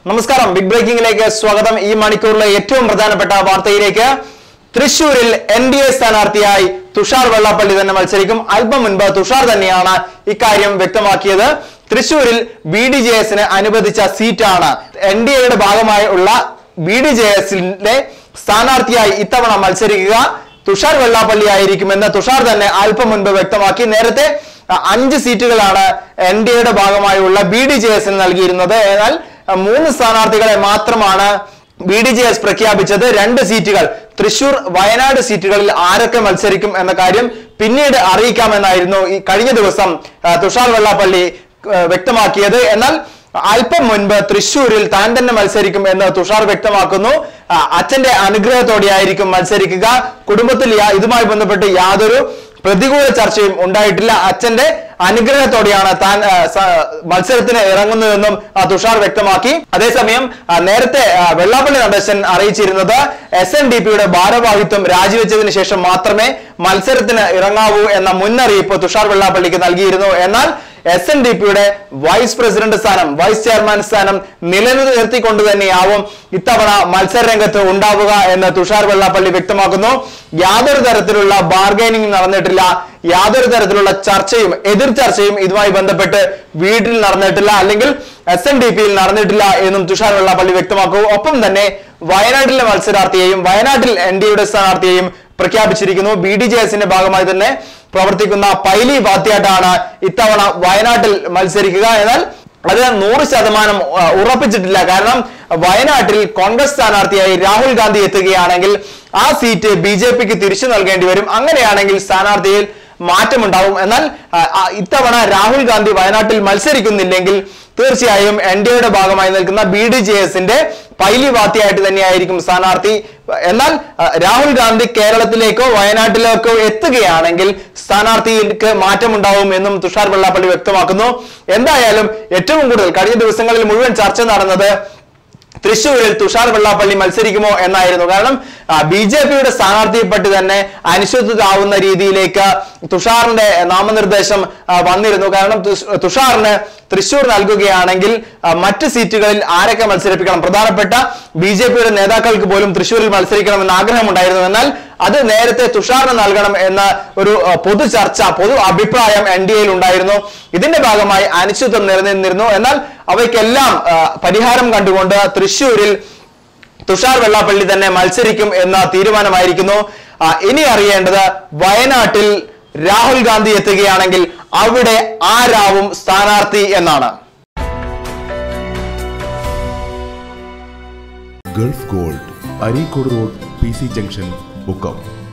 നമസ്കാരം ബിഗ് ബ്രേക്കിംഗിലേക്ക് സ്വാഗതം ഈ മണിക്കൂറിലെ ഏറ്റവും പ്രധാനപ്പെട്ട വാർത്തയിലേക്ക് തൃശൂരിൽ എൻ ഡി എ സ്ഥാനാർത്ഥിയായി തുഷാർ വെള്ളാപ്പള്ളി തന്നെ മത്സരിക്കും അല്പം മുൻപ് തുഷാർ തന്നെയാണ് ഇക്കാര്യം വ്യക്തമാക്കിയത് തൃശൂരിൽ ബി ഡി ജെ എസിന് അനുവദിച്ച സീറ്റാണ് എൻ ഡി എയുടെ ഭാഗമായി ഉള്ള ബി ഡി ജെ എസിന്റെ സ്ഥാനാർത്ഥിയായി ഇത്തവണ മത്സരിക്കുക തുഷാർ വെള്ളാപ്പള്ളി ആയിരിക്കുമെന്ന് തുഷാർ തന്നെ അല്പം മുൻപ് വ്യക്തമാക്കി നേരത്തെ അഹ് അഞ്ച് സീറ്റുകളാണ് എൻ ഡി എയുടെ ഭാഗമായുള്ള ബി ഡി ജെ എസിന് നൽകിയിരുന്നത് എന്നാൽ അഹ് മൂന്ന് സ്ഥാനാർത്ഥികളെ മാത്രമാണ് ബി ഡി ജെ എസ് പ്രഖ്യാപിച്ചത് രണ്ട് സീറ്റുകൾ തൃശൂർ വയനാട് സീറ്റുകളിൽ ആരൊക്കെ മത്സരിക്കും എന്ന കാര്യം പിന്നീട് അറിയിക്കാമെന്നായിരുന്നു ഈ കഴിഞ്ഞ ദിവസം അഹ് തുഷാർ വെള്ളാപ്പള്ളി അഹ് വ്യക്തമാക്കിയത് എന്നാൽ അല്പം മുൻപ് തൃശൂരിൽ താൻ തന്നെ മത്സരിക്കും എന്ന് തുഷാർ വ്യക്തമാക്കുന്നു ആ, അച്ഛന്റെ അനുഗ്രഹത്തോടെയായിരിക്കും മത്സരിക്കുക കുടുംബത്തിൽ യാ- ഇതുമായി ബന്ധപ്പെട്ട് യാതൊരു പ്രതികൂല ചർച്ചയും ഉണ്ടായിട്ടില്ല അച്ഛന്റെ അനുഗ്രഹത്തോടെയാണ് താൻ ആ, സ- മത്സരത്തിന് ഇറങ്ങുന്നതെന്നും ആ, തുഷാർ വ്യക്തമാക്കി അതേസമയം ആ, നേരത്തെ ആ, വെള്ളാപ്പള്ളി നടേശൻ അറിയിച്ചിരുന്നത് എസ് എൻ ഡി പിയുടെ ഭാരവാഹിത്വം രാജിവെച്ചതിന് ശേഷം മാത്രമേ മത്സരത്തിന് ഇറങ്ങാവൂ എന്ന മുന്നറിയിപ്പ് തുഷാർ വെള്ളാപ്പള്ളിക്ക് നൽകിയിരുന്നു എന്നാൽ എസ് എൻ ഡി പിയുടെ വൈസ് പ്രസിഡന്റ് സ്ഥാനം വൈസ് ചെയർമാൻ സ്ഥാനം നിലനിർത്തിക്കൊണ്ട് തന്നെയാവും ഇത്തവണ മത്സര രംഗത്ത് ഉണ്ടാവുക എന്ന് തുഷാർ വെള്ളാപ്പള്ളി വ്യക്തമാക്കുന്നു യാതൊരു തരത്തിലുള്ള ബാർഗൈനിങ് നടന്നിട്ടില്ല യാതൊരു തരത്തിലുള്ള ചർച്ചയും എതിർ ചർച്ചയും ഇതുമായി ബന്ധപ്പെട്ട് വീട്ടിൽ നടന്നിട്ടില്ല അല്ലെങ്കിൽ എസ് എൻ ഡി പിയിൽ നടന്നിട്ടില്ല എന്നും തുഷാർ വെള്ളാപ്പള്ളി വ്യക്തമാക്കൂ ഒപ്പം തന്നെ വയനാട്ടിലെ മത്സരാർത്ഥിയെയും വയനാട്ടിൽ എൻ ഡി എയുടെ സ്ഥാനാർത്ഥിയെയും പ്രഖ്യാപിച്ചിരിക്കുന്നു ബി ഡി ജെ എസിന്റെ ഭാഗമായി തന്നെ പ്രവർത്തിക്കുന്ന പൈലി വാത്യാട്ടാണ് ഇത്തവണ വയനാട്ടിൽ മത്സരിക്കുക എന്നാൽ അത് നൂറ് ശതമാനം ആ, ഉറപ്പിച്ചിട്ടില്ല കാരണം വയനാട്ടിൽ കോൺഗ്രസ് സ്ഥാനാർത്ഥിയായി രാഹുൽ ഗാന്ധി എത്തുകയാണെങ്കിൽ ആ സീറ്റ് ബി ജെ പിക്ക് തിരിച്ചു നൽകേണ്ടി വരും അങ്ങനെയാണെങ്കിൽ സ്ഥാനാർത്ഥിയിൽ മാറ്റമുണ്ടാവും എന്നാൽ ആ, ആ, ഇത്തവണ രാഹുൽ ഗാന്ധി വയനാട്ടിൽ മത്സരിക്കുന്നില്ലെങ്കിൽ തീർച്ചയായും എൻ ഡി എയുടെ ഭാഗമായി നിൽക്കുന്ന ബി ഡി ജെ എസിന്റെ പൈലി വാത്തിയായിട്ട് തന്നെയായിരിക്കും സ്ഥാനാർത്ഥി എന്നാൽ ആ, രാഹുൽ ഗാന്ധി കേരളത്തിലേക്കോ വയനാട്ടിലേക്കോ എത്തുകയാണെങ്കിൽ സ്ഥാനാർത്ഥിക്ക് മാറ്റമുണ്ടാവും എന്നും തുഷാർ വെള്ളാപ്പള്ളി വ്യക്തമാക്കുന്നു എന്തായാലും ഏറ്റവും കൂടുതൽ കഴിഞ്ഞ ദിവസങ്ങളിൽ മുഴുവൻ ചർച്ച നടന്നത് തൃശ്ശൂരിൽ തുഷാർ വെള്ളാപ്പള്ളി മത്സരിക്കുമോ എന്നായിരുന്നു കാരണം ബി ജെ പിയുടെ സ്ഥാനാർത്ഥിയെപ്പറ്റി തന്നെ അനിശ്ചിതമാവുന്ന രീതിയിലേക്ക് തുഷാറിന്റെ നാമനിർദ്ദേശം ആ, വന്നിരുന്നു കാരണം തുഷ്- തുഷാറിന് തൃശൂർ നൽകുകയാണെങ്കിൽ ആ, മറ്റ് സീറ്റുകളിൽ ആരൊക്കെ മത്സരിപ്പിക്കണം പ്രധാനപ്പെട്ട ബി ജെ പിയുടെ നേതാക്കൾക്ക് പോലും തൃശൂരിൽ മത്സരിക്കണമെന്ന് ആഗ്രഹമുണ്ടായിരുന്നു എന്നാൽ അത് നേരത്തെ തുഷാറിന് നൽകണം എന്ന ഒരു ആ, പൊതു ചർച്ച പൊതു അഭിപ്രായം എൻ ഡി എയിൽ ഉണ്ടായിരുന്നു ഇതിന്റെ ഭാഗമായി അനിശ്ചിതത്വം നിലനിന്നിരുന്നു എന്നാൽ അവയ്ക്കെല്ലാം ആ, പരിഹാരം കണ്ടുകൊണ്ട് തൃശൂരിൽ തുഷാർ വെള്ളാപ്പള്ളി തന്നെ മത്സരിക്കും എന്ന തീരുമാനമായിരിക്കുന്നു ആ, ഇനി അറിയേണ്ടത് വയനാട്ടിൽ രാഹുൽ ഗാന്ധി എത്തുകയാണെങ്കിൽ അവിടെ ആരാവും സ്ഥാനാർത്ഥി എന്നാണ് Gulf Gold Areekode road P C junction Mukkam